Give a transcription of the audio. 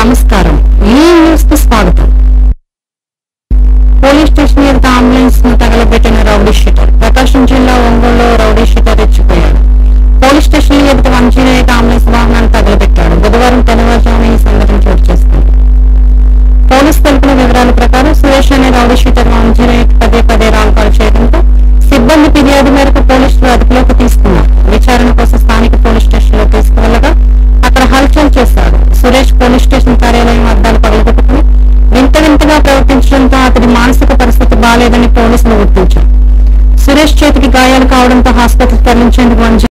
నమస్కారం ఈ న్యూస్ కు స్వాగతం పోలీస్ స్టేషన్ ఎదుట అంబులెన్స్ ను తగలబెట్టిన రౌడీ షీటర్ ప్రకాశం జిల్లా ఒంగోలులో రౌడీ షీటర్ రెచ్చిపోయాడు పోలీస్ స్టేషన్ ఎదుట వన్ జీరో ఎయిట్ అంబులెన్స్ వాహనాన్ని తగలబెట్టాడు బుధవారం తెల్లవారుజామున ఈ సంఘటన చోటు చేసుకుంది పోలీస్ తెలిపిన వివరాల ప్రకారం సురేష్ అనే rowdy sheeter one zero eight పదే పదే రాంగ్ కాల్ చేయడంతో సిబ్బంది ఫిర్యాదు మేరకు పోలీసులు అదుపులోకి తీసుకున్నారు విచారణ కోసం స్థానిక పోలీస్ స్టేషన్ లో తీసుకువెళ్లగా అక్కడ హల్చల్ చేశాడు సురేష్ పోలీస్ స్టేషన్ కార్యాలయం అద్దాలు పగలగొట్టుకుని వింత వింతగా ప్రవర్తించడంతో అతడి మానసిక పరిస్థితి బాలేదని పోలీసులు గుర్తించారు సురేష్ చేతికి గాయాలు కావడంతో హాస్పిటల్ తరలించేందుకు వన్